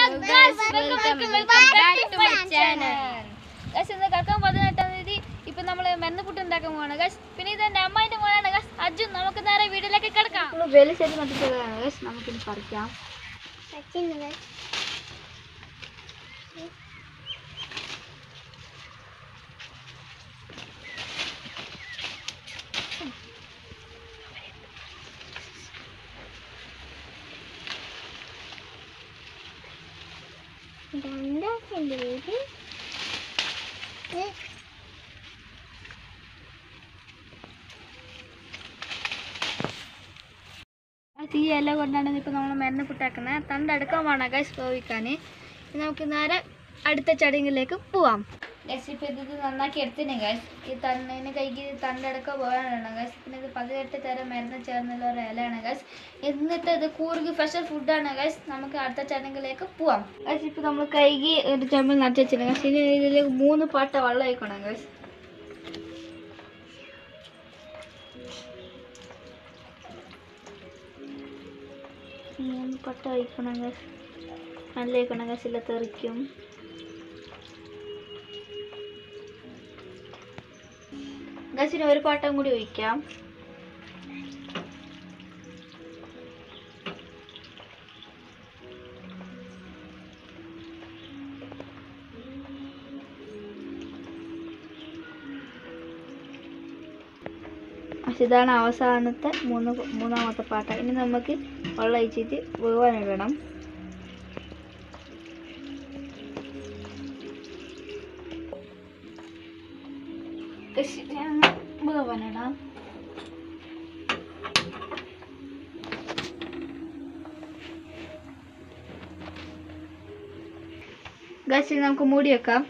guess ഇന്ന് കക്കാൻ പതിനെട്ടാം തീയതി ഇപ്പൊ നമ്മള് മരുന്നുപുട്ട് ഉണ്ടാക്കാൻ പോവാണ് ഗസ് പിന്നെ ഇത് എന്റെ അമ്മായിന്റെ മോനാണ് ഗസ് അജു നമുക്ക് നേരെ വീട്ടിലേക്ക് കിടക്കാം വേലി ശരി നട്ടിച്ചതാണ് ഗസ് നമുക്കിനി പറിക്കാം ഗൈസ്, ഈ ഇല കൊണ്ടാണ് ഇപ്പൊ നമ്മൾ മരുന്ന് പുട്ടാക്കുന്നത് തണ്ടെടുക്കാൻ വേണം ഗൈസ് വേവിക്കാൻ ഇനി നമുക്ക് നേരെ അടുത്ത ചടങ്ങിലേക്ക് പോവാം ഗൈസ് ഇപ്പൊ ഇത് നന്നാക്കി എടുത്തിന് ഗൈസ് ഈ തണ്ണിന് കൈക്ക് തണ്ടെടുക്കാൻ പോകാനാണ് ഗൈസ് പിന്നെ ഇത് പതിനെട്ട് തരം മരുന്ന് ചേർന്നുള്ള ഒരു ഇലയാണ് ഗൈസ് എന്നിട്ട് ഇത് കൂറുകി സ്പെഷ്യൽ ഫുഡാണ് ഗൈസ് നമുക്ക് അടുത്ത ചടങ്ങിലേക്ക് പോവാം ഗൈസ് ഇപ്പൊ നമ്മൾ കൈകി ഒരു ചെമ്പിൽ നട്ടി വെച്ചിട്ടുണ്ട് ഗൈസ് ഇനി ഇതിലേക്ക് മൂന്ന് പാട്ട വെള്ളം ഒഴിക്കണം ഗൈസ് മൂന്ന് പട്ട ഒഴിക്കണം ഗൈസ് നല്ല ഒഴിക്കണം ഗൈസ് ഇല്ല തെറിക്കും ഗസിന് ഒരു പാട്ടം കൂടി ഒഴിക്കാം പക്ഷെ ഇതാണ് അവസാനത്തെ മൂന്ന് മൂന്നാമത്തെ പാട്ട ഇനി നമുക്ക് വെള്ളം ഒഴിച്ചിട്ട് വേവാനിടണം വേവാനിടാം ഗസ് നമുക്ക് മൂടി വെക്കാം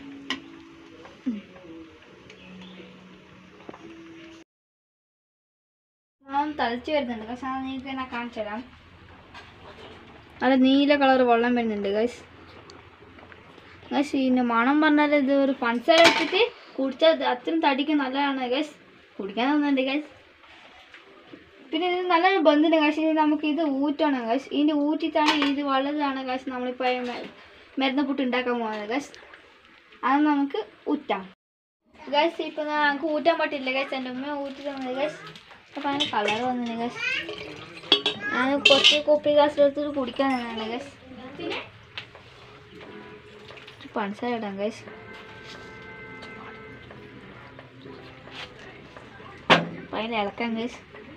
തളിച്ച് വരുന്നുണ്ട് ഗസ് അത് നിങ്ങൾക്ക് ഞാൻ കാണിച്ചു തരാം നല്ല നീല കളർ വെള്ളം വരുന്നുണ്ട് ഗൈസ് ഗൈസ് ഇതിൻ്റെ മണം പറഞ്ഞാൽ ഇത് ഒരു പഞ്ചസാര ഇട്ടിട്ട് കുടിച്ചാൽ അത്രയും തടിക്ക് നല്ലതാണ് ഗൈസ് കുടിക്കാൻ തോന്നുന്നുണ്ട് ഗൈസ് പിന്നെ ഇത് നല്ലൊരു ബന്ധുണ്ട് ഗൈസ് ഇത് നമുക്ക് ഇത് ഊറ്റണം ഗൈസ് ഇതിൻ്റെ ഊറ്റിട്ടാണ് ഇത് വളരുന്നതാണ് ഗൈസ് നമ്മളിപ്പോൾ ഈ മ- മരുന്ന് പുട്ട് ഉണ്ടാക്കാൻ പോകുന്നത് ഗൈസ് അത് നമുക്ക് ഊറ്റാം ഗൈസ് ഇപ്പോൾ നമുക്ക് ഊറ്റാൻ പറ്റില്ല ഗൈസ് എൻ്റെ ഉമ്മ ഊറ്റി തന്നത് ഗൈസ് അപ്പോൾ അതിന് കളർ വന്നില്ല ഗൈസ് ഞാൻ കുറച്ച് കുപ്പി ഗ്ലാസ്സിലെടുത്തിട്ട് കുടിക്കാൻ തന്നെയാണ് ഗൈസ് പഞ്ചസാര ഇടാം ഗൈസ് അപ്പം അതിന് ഇളക്കാം ഗൈസ്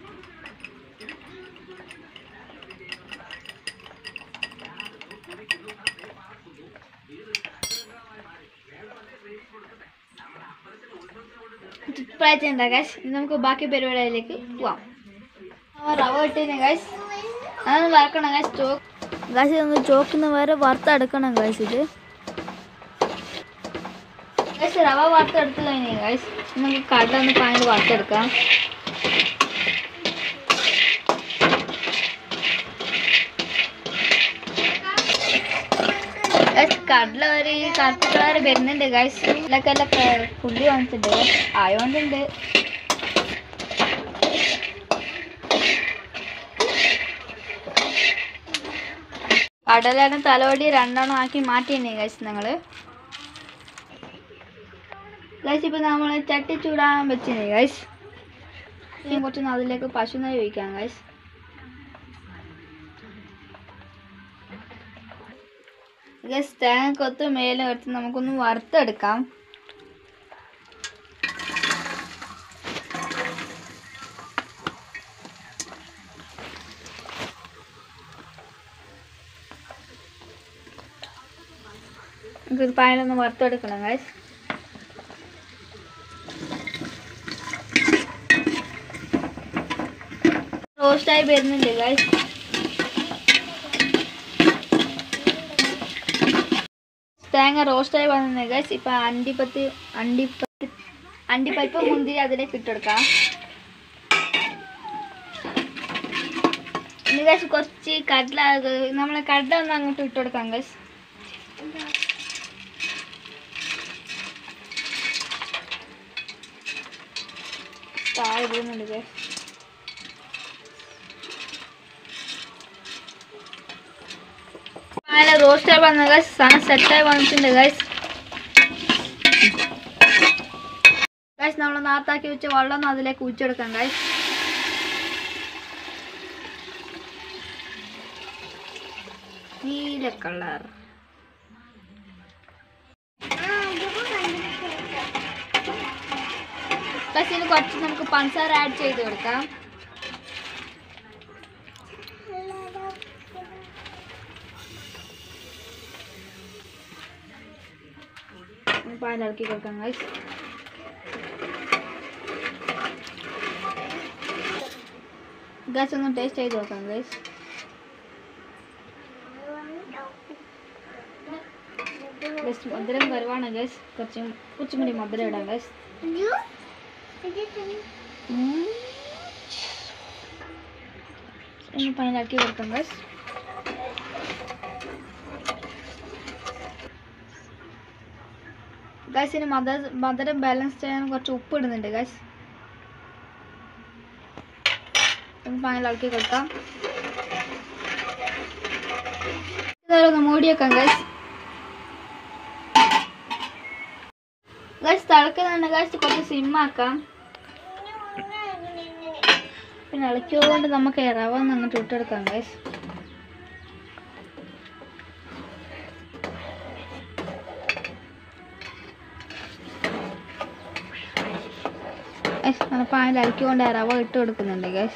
ഇപ്പോഴത്തെ ഉണ്ടാ ഗൈസ് ഇനി നമുക്ക് ബാക്കി പരിപാടിയിലേക്ക് പോവാം ആ, റവ ഇട്ടിന് ഗൈസ് അതൊന്ന് വറക്കണം ഗൈസ് ചോക്ക് ഗൈസ് ഒന്ന് ചോക്കുന്ന വരെ വറുത്തെടുക്കണം ഗൈസ് ഇത് ഗൈസ് റവ വറുത്തെടുത്ത് കഴിഞ്ഞു ഗൈസ് നമുക്ക് കടല ഒന്ന് പാനി വറുത്തെടുക്കാം ഗൈസ് കടല ഒരു കറുപ്പ് കളർ വരുന്നുണ്ട് ഗൈസ് ഇതിലൊക്കെ എല്ലാം പുള്ളി വാങ്ങിച്ചിട്ടുണ്ട് ഗൈസ് ആയോണ്ടുണ്ട് കടലാണ് തലവടി രണ്ടെണ്ണം ആക്കി മാറ്റിയില്ലേ ഗൈസ് നിങ്ങൾ ഗൈസ് ഇപ്പൊ നമ്മൾ ചട്ടി ചൂടാൻ വെച്ചില്ലേ ഗൈസ് ഇനി കുറച്ച് അതിലേക്ക് പശു നെയ്യ് ഒഴിക്കാം ഗൈസ് ഗൈസ് തേങ്ങ കൊത്ത് മേലെ എടുത്ത് നമുക്കൊന്ന് വറുത്തെടുക്കാം നമുക്ക് പാനിലൊന്ന് വറുത്തെടുക്കണം ഗൈസ് റോസ്റ്റായി വരുന്നുണ്ട് ഗൈസ് തേങ്ങ റോസ്റ്റായി വന്നിട്ടുണ്ട് ഗൈസ് ഇപ്പൊ അണ്ടിപ്പത്ത് അണ്ടിപ്പത്ത് അണ്ടിപ്പരിപ്പ് മുന്തിരി അതിലേക്ക് ഇട്ടെടുക്കാം ഇനി ഗൈസ് കുറച്ച് കടല നമ്മളെ കടല ഒന്ന് അങ്ങോട്ട് ഇട്ടെടുക്കാം ഗൈസ് താഴെ വീഴുന്നുണ്ട് ഗൈസ് അങ്ങനെ റോസ്റ്റായി വന്ന ഗൈസ് സാധനം സെറ്റായി വന്നിട്ടുണ്ട് ഗൈസ് ഗൈസ് നമ്മൾ നാത്താക്കി വെച്ച വെള്ളം ഒന്ന് അതിലേക്ക് ഊച്ചെടുക്കാം ഗൈസ് നീല കളർ ഗൈസ് ഇതിന് കുറച്ച് നമുക്ക് പഞ്ചസാര ആഡ് ചെയ്ത് കൊടുക്കാം പാൽ ഇളക്കി കൊടുക്കാം ഗൈസ് ഗൈസ് ഒന്ന് ടേസ്റ്റ് ചെയ്ത് നോക്കാം ഗൈസ് ഗൈസ് മധുരം കുറവാണ് ഗൈസ് കുറച്ച് കുറച്ചും കൂടി മധുരം ഇടാം ഗൈസ് ഇനി പൈനാക്കി കൊടുക്കാം ഗൈസ് ഗൈസ് ഇനി മധുര മധുരം ബാലൻസ് ചെയ്യാൻ കുറച്ച് ഉപ്പ് ഇടുന്നുണ്ട് ഗൈസ് പാനിൽ ഇളക്കി കൊടുക്കാം ഇതൊന്ന് മൂടി വെക്കാം ഗൈസ് ഗൈസ് തിളക്കുന്നുണ്ട് ഗൈസ് കുറച്ച് സിമ്മാക്കാം പിന്നെ ഇളക്കിയതുകൊണ്ട് നമുക്ക് റവ ഒന്ന് അങ്ങോട്ട് ഇട്ടെടുക്കാം ഗൈസ് ഗൈസ് നമ്മൾ പാനിൽ ഇളക്കിക്കൊണ്ട് റവ ഇട്ട് കൊടുക്കുന്നുണ്ട് ഗൈസ്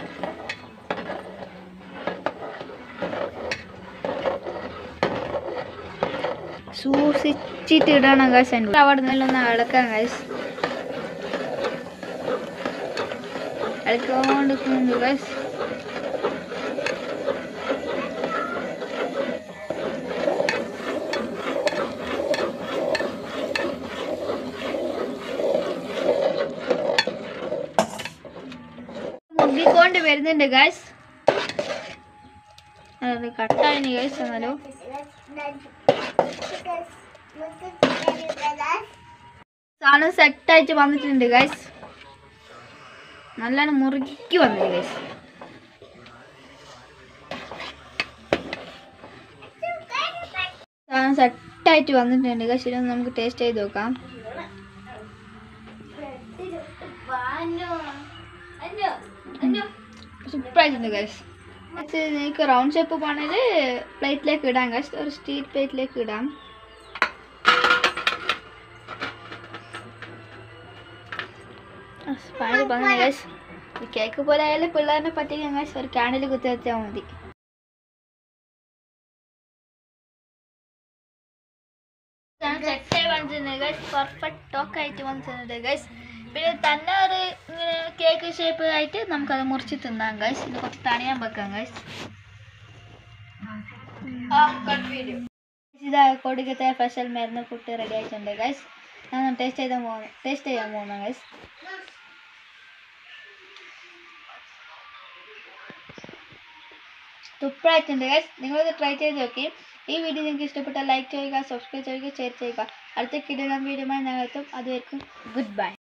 സൂക്ഷിച്ചിട്ട് ഇടണം ഗൈസ് അതിൻ്റെ അവിടെ നിന്നൊന്ന് ഇളക്കാം ഗൈസ് ഇളക്കിക്കൊണ്ടിരിക്കുന്നുണ്ട് ഗൈസ് മുങ്ങിക്കൊണ്ട് വരുന്നുണ്ട് ഗൈസ് അത് കട്ടായിന് ഗൈസ് എന്നാലോ സാധനം സെറ്റായിട്ട് വന്നിട്ടുണ്ട് ഗൈസ് നല്ലോണം മുറുക്കി വന്നത് ഗൈസ് സാധനം സെറ്റായിട്ട് വന്നിട്ടുണ്ട് ഗൈസ് ഇതൊന്ന് നമുക്ക് ടേസ്റ്റ് ചെയ്ത് നോക്കാം സൂപ്പറായിട്ടുണ്ട് ഗൈസ് നിങ്ങൾക്ക് റൗണ്ട് ഷേപ്പ് വേണമെങ്കിൽ പ്ലേറ്റിലേക്ക് ഇടാം ഗൈസ് ഒരു സ്റ്റീൽ പ്ലേറ്റിലേക്ക് ഇടാം പാല് പറഞ്ഞു ഗൈസ് കേക്ക് പോലെ ആയാലും പിള്ളേരെ പറ്റിക്കാൻ ഗൈസ് ഒരു ക്യാൻഡിൽ കുത്തി വെച്ചാൽ മതി പെർഫെക്റ്റ് ടോക്ക് ആയിട്ട് വന്നിട്ടുണ്ട് ഗൈസ് പിന്നെ തന്നെ ഒരു ഇങ്ങനെ കേക്ക് ഷേപ്പ് ആയിട്ട് നമുക്കത് മുറിച്ച് തിന്നാം ഗൈസ് ഇത് കുറച്ച് തണിയാൻ വെക്കാം ഗൈസ് ഇതാ കൊടുക്കത്തെ സ്പെഷ്യൽ മരുന്ന് ഫുഡ് റെഡി ആയിട്ടുണ്ട് ഗൈസ് ഞാൻ ടേസ്റ്റ് ചെയ്താൽ പോകുന്നു ടേസ്റ്റ് ചെയ്യാൻ പോകുന്നു ഗൈസ് സൂപ്പറായിട്ടുണ്ട് ഗൈസ് നിങ്ങളിത് ട്രൈ ചെയ്ത് നോക്കി ഈ വീഡിയോ നിങ്ങൾക്ക് ഇഷ്ടപ്പെട്ടാൽ ലൈക്ക് ചെയ്യുക സബ്സ്ക്രൈബ് ചെയ്യുക ഷെയർ ചെയ്യുക അടുത്ത കിടലം വീഡിയോമായി ഞങ്ങൾ എത്തും അതുവരെക്കും ഗുഡ് ബൈ